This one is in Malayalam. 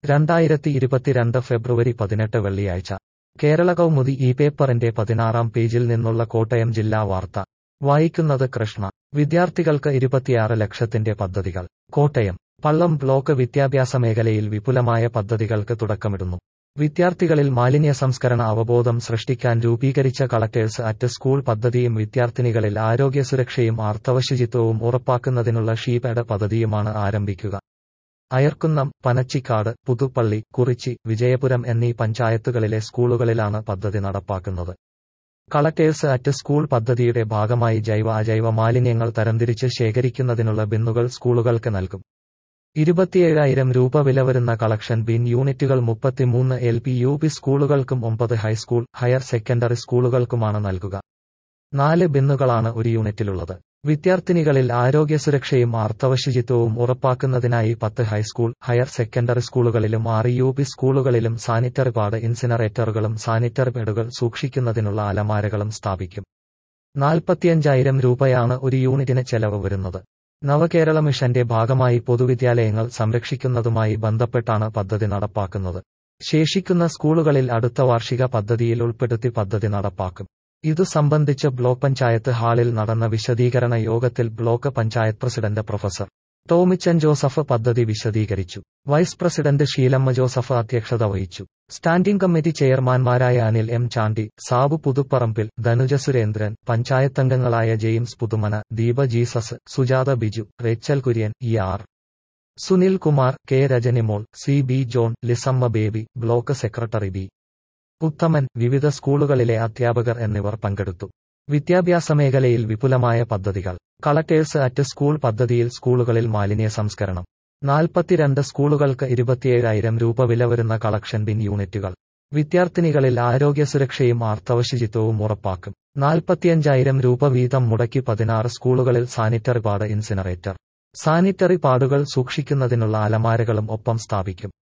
രണ്ടായിരത്തി ഇരുപത്തിരണ്ട് ഫെബ്രുവരി പതിനെട്ട് വെള്ളിയാഴ്ച കേരള കൗമുദി ഈ പേപ്പറിന്റെ പതിനാറാം പേജിൽ നിന്നുള്ള കോട്ടയം ജില്ലാ വാർത്ത വായിക്കുന്നത് കൃഷ്ണ വിദ്യാർത്ഥികൾക്ക് ഇരുപത്തിയാറ് ലക്ഷത്തിന്റെ പദ്ധതികൾ കോട്ടയം പള്ളം ബ്ലോക്ക് വിദ്യാഭ്യാസ മേഖലയിൽ വിപുലമായ പദ്ധതികൾക്ക് തുടക്കമിടുന്നു വിദ്യാർത്ഥികളിൽ മാലിന്യ സംസ്കരണ അവബോധം സൃഷ്ടിക്കാൻ രൂപീകരിച്ച കളക്ടേഴ്സ് അറ്റ് സ്കൂൾ പദ്ധതിയും വിദ്യാർത്ഥിനികളിൽ ആരോഗ്യ സുരക്ഷയും ആർത്തവശുചിത്വവും ഉറപ്പാക്കുന്നതിനുള്ള ഷീപാഡ് പദ്ധതിയുമാണ് ആരംഭിക്കുക അയർക്കുന്നം പനച്ചിക്കാട് പുതുപ്പള്ളി കുറിച്ചി വിജയപുരം എന്നീ പഞ്ചായത്തുകളിലെ സ്കൂളുകളിലാണ് പദ്ധതി നടപ്പാക്കുന്നത് കളക്ടേഴ്സ് അറ്റ് സ്കൂൾ പദ്ധതിയുടെ ഭാഗമായി ജൈവ അജൈവ മാലിന്യങ്ങൾ തരംതിരിച്ച് ശേഖരിക്കുന്നതിനുള്ള ബിന്നുകൾ സ്കൂളുകൾക്ക് നൽകും ഇരുപത്തിയേഴായിരം രൂപ വില വരുന്ന കളക്ഷൻ ബിൻ യൂണിറ്റുകൾ മുപ്പത്തിമൂന്ന് എൽ പി യു പി സ്കൂളുകൾക്കും ഒമ്പത് ഹൈസ്കൂൾ ഹയർ സെക്കൻഡറി സ്കൂളുകൾക്കുമാണ് നൽകുക നാല് ബിന്നുകളാണ് ഒരു യൂണിറ്റിലുള്ളത് വിദ്യാർത്ഥിനികളിൽ ആരോഗ്യ സുരക്ഷയും ആർത്തവശുചിത്വവും ഉറപ്പാക്കുന്നതിനായി പത്ത് ഹൈസ്കൂൾ ഹയർ സെക്കൻഡറി സ്കൂളുകളിലും ആറ് യു പി സ്കൂളുകളിലും സാനിറ്ററി പാഡ് ഇൻസിനറേറ്ററുകളും സാനിറ്ററി പാഡുകൾ സൂക്ഷിക്കുന്നതിനുള്ള അലമാരകളും സ്ഥാപിക്കും നാൽപ്പത്തിയഞ്ചായിരം രൂപയാണ് ഒരു യൂണിറ്റിന് ചെലവ് വരുന്നത് നവകേരള മിഷന്റെ ഭാഗമായി പൊതുവിദ്യാലയങ്ങൾ സംരക്ഷിക്കുന്നതുമായി ബന്ധപ്പെട്ടാണ് പദ്ധതി നടപ്പാക്കുന്നത് ശേഷിക്കുന്ന സ്കൂളുകളിൽ അടുത്ത വാർഷിക പദ്ധതിയിൽ ഉൾപ്പെടുത്തി പദ്ധതി നടപ്പാക്കും ഇതു സംബന്ധിച്ച് ബ്ലോക്ക് പഞ്ചായത്ത് ഹാളിൽ നടന്ന വിശദീകരണ യോഗത്തിൽ block panchayat president professor Tomichan Joseph പദ്ധതി വിശദീകരിച്ചു വൈസ് പ്രസിഡന്റ് ഷീലമ്മ ജോസഫ് അധ്യക്ഷത വഹിച്ചു സ്റ്റാൻഡിംഗ് കമ്മിറ്റി ചെയർമാൻമാരായ അനിൽ എം ചാണ്ടി സാബു പുതുപ്പറമ്പിൽ ധനുജ സുരേന്ദ്രൻ പഞ്ചായത്തംഗങ്ങളായ James Puthumana Deepa Jesus Sujatha Biju Rachel Kurian E R Sunil Kumar K Rajanimol C B John Lissamma Baby block secretary B Uthaman വിവിധ സ്കൂളുകളിലെ അധ്യാപകർ എന്നിവർ പങ്കെടുത്തു വിദ്യാഭ്യാസ മേഖലയിൽ വിപുലമായ പദ്ധതികൾ കളക്ടേഴ്സ് അറ്റ് സ്കൂൾ പദ്ധതിയിൽ സ്കൂളുകളിൽ മാലിന്യ സംസ്കരണം നാൽപ്പത്തിരണ്ട് സ്കൂളുകൾക്ക് ഇരുപത്തിയേഴായിരം രൂപ വില വരുന്ന കളക്ഷൻ ബിൻ യൂണിറ്റുകൾ വിദ്യാർത്ഥിനികളിൽ ആരോഗ്യ സുരക്ഷയും ആർത്തവശുചിത്വവും ഉറപ്പാക്കും നാൽപ്പത്തിയഞ്ചായിരം രൂപ വീതം മുടക്കി പതിനാറ് സ്കൂളുകളിൽ സാനിറ്ററി പാഡ് ഇൻസിനറേറ്റർ സാനിറ്ററി പാഡുകൾ സൂക്ഷിക്കുന്നതിനുള്ള അലമാരകളും ഒപ്പം സ്ഥാപിക്കും